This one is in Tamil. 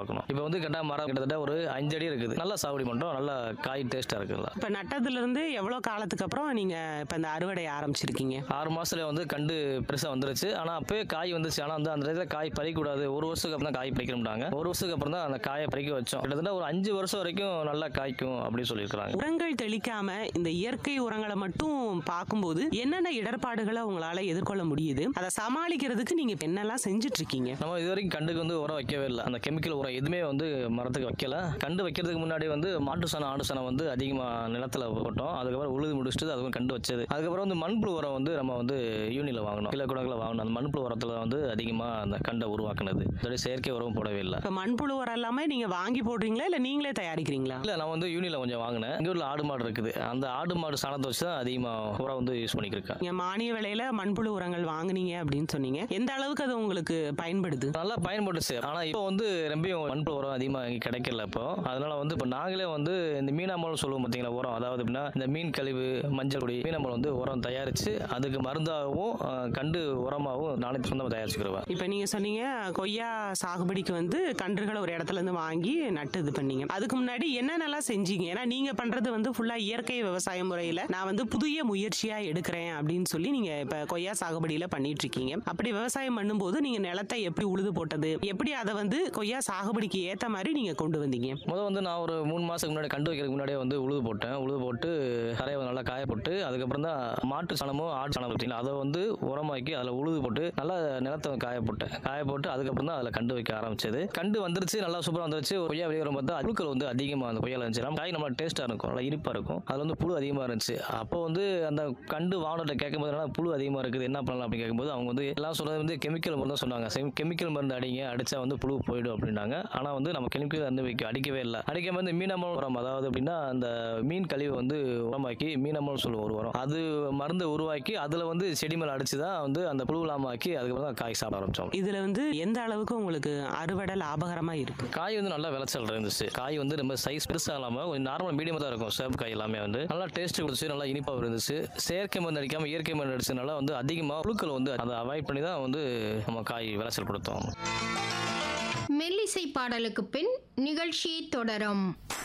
உருவாக்கணும் இப்போ வந்து கரெக்டாக மரம் கிட்டத்தட்ட ஒரு அஞ்சு அடி இருக்குது நல்லா சாகுபடி பண்ணுறோம் நல்லா காய் டேஸ்ட்டாக இருக்குல்ல இப்போ நட்டதுல இருந்து எவ்வளோ காலத்துக்கு அப்புறம் நீங்க இப்போ இந்த அறுவடை ஆரம்பிச்சிருக்கீங்க ஆறு மாசத்துல வந்து கண்டு பெருசாக வந்துருச்சு ஆனால் அப்பவே காய் வந்துச்சு ஆனால் வந்து அந்த இடத்துல காய் பறிக்கக்கூடாது ஒரு வருஷத்துக்கு அப்புறம் தான் காய் பறிக்கணும்னாங்க ஒரு வருஷத்துக்கு அப்புறம் தான் அந்த காயை பறிக்க வச்சோம் கிட்டத்தட்ட ஒரு அஞ்சு வருஷம் வரைக்கும் நல்லா காய்க்கும் அப்படின்னு சொல்லியிருக்கிறாங்க உரங்கள் தெளிக்காம இந்த இயற்கை உரங்களை மட்டும் பார்க்கும்போது என்னென்ன இடர்பாடுகளை உங்களால எதிர்கொள்ள முடியுது அதை சமாளிக்கிறதுக்கு நீங்க இப்ப என்னெல்லாம் செஞ்சுட்டு இருக்கீங்க நம்ம இது வரைக்கும் கண்டுக்கு வந்து உரம் வைக்கவே இல்லை அந்த கெமிக்கல் உரம் எதுவுமே வந்து மரத்துக்கு வைக்கல கண்டு வைக்கிறதுக்கு முன்னாடி வந்து மாட்டு சாணம் ஆடு சாணம் வந்து அதிகமாக நிலத்துல போட்டோம் அதுக்கப்புறம் உழுது முடிச்சுட்டு அதுவும் கண்டு வச்சது அதுக்கப்புறம் வந்து மண்புழு உரம் வந்து நம்ம வந்து யூனியில் வாங்கணும் கிலோ கணக்கில் வாங்கணும் அந்த மண்புழு உரத்தில் வந்து அதிகமாக அந்த கண்டை உருவாக்குனது அதோட செயற்கை உரம் போடவே இல்லை இப்போ மண்புழு உரம் எல்லாமே நீங்க வாங்கி போடுறீங்களா இல்ல நீங்களே தயாரிக்கிறீங்களா இல்லை நான் வந்து யூனியில் கொஞ்சம் வாங்கினேன் எங்கள் ஊரில் ஆடு மாடு இருக்குது அந்த ஆடு மாடு சாணத்தை வச்சு தான் அதிகமாக உரம் வந்து யூஸ் பண்ணிக்கிருக்கேன் நீங்க மானிய விலையில மண்புழு உரங்கள் வாங்குனீங்க அப்படின்னு சொன்னீங்க எந்த அளவுக்கு அது உங்களுக்கு பயன்படுது நல்லா பயன்பட்டுச்சு ஆனால் இப்போ வந்து ரொம்பவும் மண்புழு உரம் அதிகமாக இங்கே கிடைக்கல இப்போ அதனால வந்து இப்போ நாங்களே வந்து இந்த மீனாம்பழம் சொல்லுவோம் பார்த்தீங்களா உரம் அதாவது எப்படின்னா இந்த மீன் கழிவு மஞ்சள் பொடி மீனாம்பழம் வந்து உரம் தயாரித்து அதுக்கு மருந்தாகவும் அஹ், கண்டு உரமாகவும் நானே சொந்தமாக தயாரிச்சுக்கிடுவேன் இப்போ நீங்க சொன்னீங்க கொய்யா சாகுபடிக்கு வந்து கன்றுகளை ஒரு இடத்துல இருந்து வாங்கி நட்டு இது பண்ணீங்க அதுக்கு முன்னாடி என்னென்னலாம் செஞ்சீங்க ஏன்னா நீங்க பண்றது வந்து ஃபுல்லா இயற்கை விவசாய முறையில நான் வந்து புதிய முயற்சியா எடுக்கிறேன் அப்படின்னு சொல்லி நீங்க இப்ப கொய்யா சாகுபடியில பண்ணிட்டு இருக்கீங்க அப்படி விவசாயம் பண்ணும்போது நீங்க நிலத்தை எப்படி உழுது போட்டது எப்படி அதை வந்து கொய்யா சாகுபடிக்கு ஏத்த மாதிரி நீங்க கொண்டு வந்தீங்க முதல் வந்து நான் ஒரு மூணு மாதத்துக்கு முன்னாடி கண்டு வைக்கிறதுக்கு முன்னாடியே வந்து உழுது போட்டேன் உழுது போட்டு தரையை வந்து நல்லா காய போட்டு அதுக்கப்புறம் தான் மாட்டு சாணமும் ஆடு சாணம் பார்த்தீங்களா அதை வந்து உரமாக்கி அதில் உழுது போட்டு நல்லா நிலத்தை காய போட்டேன் காய போட்டு அதுக்கப்புறம் தான் அதில் கண்டு வைக்க ஆரம்பிச்சது கண்டு வந்துருச்சு நல்லா சூப்பராக வந்துருச்சு கொய்யா வெளியே வரும் பார்த்தா புழுக்கள் வந்து அதிகமாக அந்த கொய்யால இருந்துச்சு நம்ம காய் நல்லா டேஸ்ட்டாக இருக்கும் நல்லா இனிப்பாக இருக்கும் அதில் வந்து புழு அதிகமாக இருந்துச்சு அப்போ வந்து அந்த கண்டு வாங்கிட்ட கேட்கும்போது என்னன்னா புழு அதிகமாக இருக்குது என்ன பண்ணலாம் அப்படின்னு கேட்கும்போது அவங்க வந்து எல்லாம் சொல்றது வந்து கெமிக்கல் மருந்து தான் சொன்னாங்க சேம் கெமிக்கல் மருந்து அடிங்க அடிச்சா வந்து புழு போயிடும் அப்படின்னாங்க ஆனால் வந்து நம்ம கெமிக்கல் வந்து வைக்க அடிக்கவே இல்லை அடிக்காம வந்து மீனமல் உரம் அதாவது அப்படின்னா அந்த மீன் கழிவு வந்து உரமாக்கி மீனமல் சொல்லுவோம் ஒரு உரம் அது மருந்து உருவாக்கி அதில் வந்து செடி மேலே அடிச்சு தான் வந்து அந்த புழு இல்லாமாக்கி அதுக்கப்புறம் தான் காய் சாப்பிட ஆரம்பிச்சோம் இதுல வந்து எந்த அளவுக்கு உங்களுக்கு அறுவடை லாபகரமா இருக்கு காய் வந்து நல்லா விளைச்சல் இருந்துச்சு காய் வந்து ரொம்ப சைஸ் பெருசாக இல்லாமல் கொஞ்சம் நார்மல் மீடியமாக தான் இருக்கும் சேப் காய் எல்லாமே வந்து நல்லா டேஸ்ட் கொடுத்துச்சு நல்லா இனிப்பாக இருந்துச்சு செயற்கை மருந்து அடிக்காமல் இயற்கை மருந்து அடிச்சதுனால வந்து அதிகமாக புழுக்கள் வந்து அதை அவாய்ட் பண்ணி தான் வந்து நம்ம காய் விளைச்சல் கொடுத்தோம் மெல்லிசை பாடலுக்கு பின் நிகழ்ச்சி தொடரும்